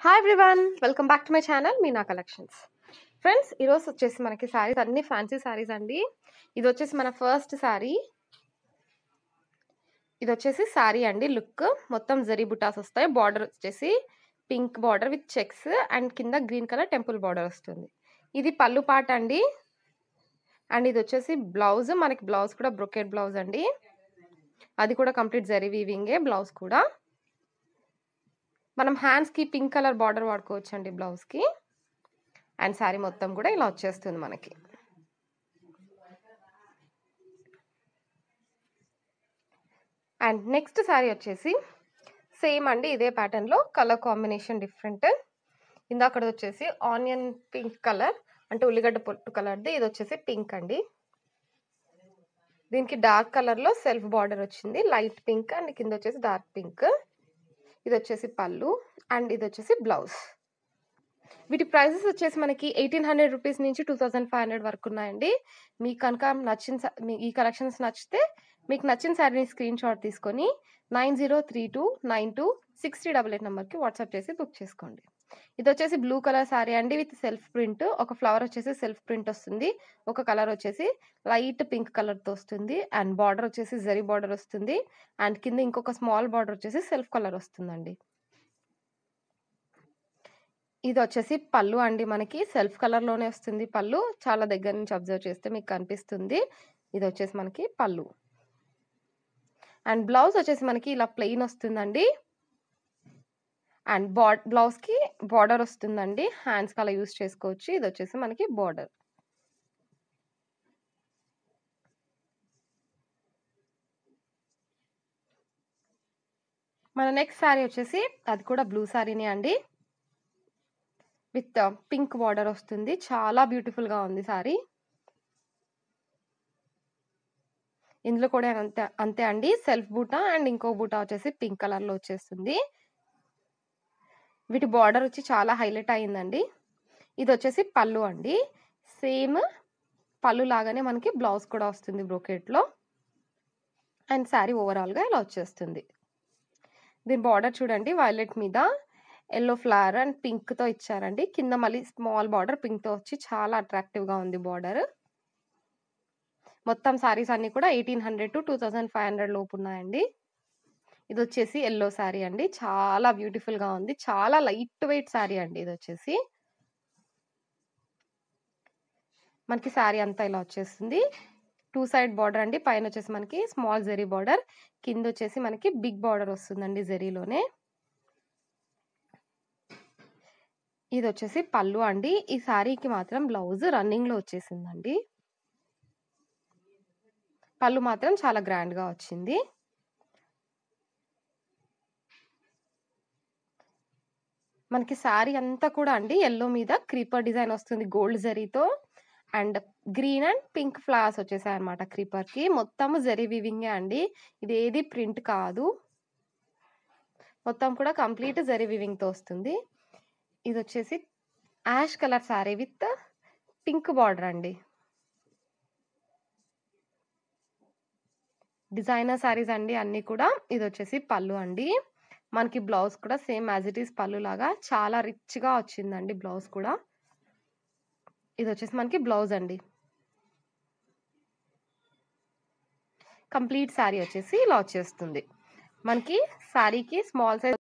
hi everyone welcome back to my channel Meena collections friends ఈరోజు వచ్చేసి మనకి శారీస్ అన్ని ఫ్యాన్సీ శారీస్ అండి ఇది వచ్చేసి మన ఫస్ట్ శారీ ఇది వచ్చేసి శారీ అండి లుక్ మొత్తం జరీ బుటాస్ వస్తాయి బార్డర్ వచ్చేసి pink border with checks and కింద గ్రీన్ కలర్ టెంపుల్ బార్డర్ వస్తుంది ఇది పళ్ళు పాట అండి అండ్ ఇది వచ్చేసి బ్లౌజ్ మనకి బ్లౌజ్ కూడా బ్రొకెట్ బ్లౌజ్ అండి అది కూడా కంప్లీట్ జరీ వీవింగే బ్లౌజ్ కూడా మనం హ్యాండ్స్కి పింక్ కలర్ బార్డర్ వాడుకోవచ్చు అండి బ్లౌజ్కి అండ్ శారీ మొత్తం కూడా ఇలా వచ్చేస్తుంది మనకి అండ్ నెక్స్ట్ శారీ వచ్చేసి సేమ్ అండి ఇదే ప్యాటర్న్లో కలర్ కాంబినేషన్ డిఫరెంట్ ఇందాకడ వచ్చేసి ఆనియన్ పింక్ కలర్ అంటే ఉల్లిగడ్డ పొట్టు కలర్ది ఇది వచ్చేసి పింక్ అండి దీనికి డార్క్ కలర్లో సెల్ఫ్ బార్డర్ వచ్చింది లైట్ పింక్ అండ్ కింద వచ్చేసి డార్క్ పింక్ ఇది వచ్చేసి పళ్ళు అండ్ ఇది వచ్చేసి బ్లౌజ్ వీటి ప్రైసెస్ వచ్చేసి మనకి ఎయిటీన్ హండ్రెడ్ రూపీస్ నుంచి టూ థౌజండ్ ఫైవ్ హండ్రెడ్ వరకు ఉన్నాయండి మీకు కనుక నచ్చిన సా- మీ ఈ కలెక్షన్స్ నచ్చితే మీకు నచ్చిన శారీని స్క్రీన్ షాట్ తీసుకొని nine zero three two nine two six three double eight నెంబర్కి వాట్సాప్ చేసి బుక్ చేసుకోండి ఇది వచ్చేసి బ్లూ కలర్ శారీ అండి విత్ సెల్ఫ్ ప్రింట్ ఒక ఫ్లవర్ వచ్చేసి సెల్ఫ్ ప్రింట్ వస్తుంది ఒక కలర్ వచ్చేసి లైట్ పింక్ కలర్తో వస్తుంది అండ్ బార్డర్ వచ్చేసి జరీ బార్డర్ వస్తుంది అండ్ కింద ఇంకొక స్మాల్ బార్డర్ వచ్చేసి సెల్ఫ్ కలర్ వస్తుందండి ఇది వచ్చేసి పళ్ళు అండి మనకి సెల్ఫ్ కలర్లోనే వస్తుంది పళ్ళు చాలా దగ్గర నుంచి అబ్జర్వ్ చేస్తే మీకు కనిపిస్తుంది ఇది వచ్చేసి మనకి పళ్ళు అండ్ బ్లౌజ్ వచ్చేసి మనకి ఇలా ప్లెయిన్ వస్తుందండి అండ్ బా బ్లౌజ్కి బార్డర్ వస్తుందండి హ్యాండ్స్కి అలా యూస్ చేసుకోవచ్చు ఇది వచ్చేసి మనకి బార్డర్ మన నెక్స్ట్ శారీ వచ్చేసి అది కూడా బ్లూ శారీనే అండి విత్ పింక్ బార్డర్ వస్తుంది చాలా బ్యూటిఫుల్గా ఉంది శారీ ఇందులో కూడా అంతే అంతే అండి సెల్ఫ్ బూటా అండ్ ఇంకో బూటా వచ్చేసి పింక్ కలర్లో వచ్చేస్తుంది వీటి బార్డర్ వచ్చి చాలా హైలైట్ అయిందండి ఇది వచ్చేసి పళ్ళు అండి సేమ్ పళ్ళు లాగానే మనకి బ్లౌజ్ కూడా వస్తుంది బ్రోకెట్లో అండ్ శారీ ఓవరాల్గా ఇలా వచ్చేస్తుంది దీని బార్డర్ చూడండి వైలెట్ మీద ఎల్లో ఫ్లవర్ అండ్ పింక్తో ఇచ్చారండి కింద మళ్ళీ స్మాల్ బార్డర్ పింక్తో వచ్చి చాలా అట్రాక్టివ్గా ఉంది బార్డర్ మొత్తం శారీస్ అన్నీ కూడా eighteen hundred to two thousand five hundred లోపు ఉన్నాయండి ఇది వచ్చేసి ఎల్లో శారీ అండి చాలా బ్యూటిఫుల్గా ఉంది చాలా లైట్ వెయిట్ శారీ అండి ఇది వచ్చేసి మనకి శారీ అంతా ఇలా వచ్చేస్తుంది టూ సైడ్ బార్డర్ అండి పైన వచ్చేసి మనకి స్మాల్ జెరీ బార్డర్ కింద వచ్చేసి మనకి బిగ్ బార్డర్ వస్తుందండి జెరీలోనే ఇది వచ్చేసి పళ్ళు అండి ఈ శారీకి మాత్రం బ్లౌజ్ రన్నింగ్లో వచ్చేసిందండి పళ్ళు మాత్రం చాలా గ్రాండ్గా వచ్చింది మనకి శారీ అంతా కూడా అండి ఎల్లో మీద క్రీపర్ డిజైన్ వస్తుంది గోల్డ్ జరీతో and green and pink flowers వచ్చేసాయి అనమాట క్రీపర్కి మొత్తం జరీ వివింగే అండి ఇది ఏది ప్రింట్ కాదు మొత్తం కూడా కంప్లీట్ జరీ వివింగ్తో వస్తుంది ఇది వచ్చేసి ash colour sari with pink border అండి డిజైనర్ శారీస్ అండి అన్నీ కూడా ఇది వచ్చేసి పళ్ళు అండి మనకి బ్లౌజ్ కూడా సేమ్ యాజ్ ఇట్ ఈస్ పళ్ళు లాగా చాలా రిచ్గా వచ్చిందండి బ్లౌజ్ కూడా ఇది వచ్చేసి మనకి బ్లౌజ్ అండి కంప్లీట్ శారీ వచ్చేసి ఇలా వచ్చేస్తుంది మనకి శారీకి స్మాల్ సైజ్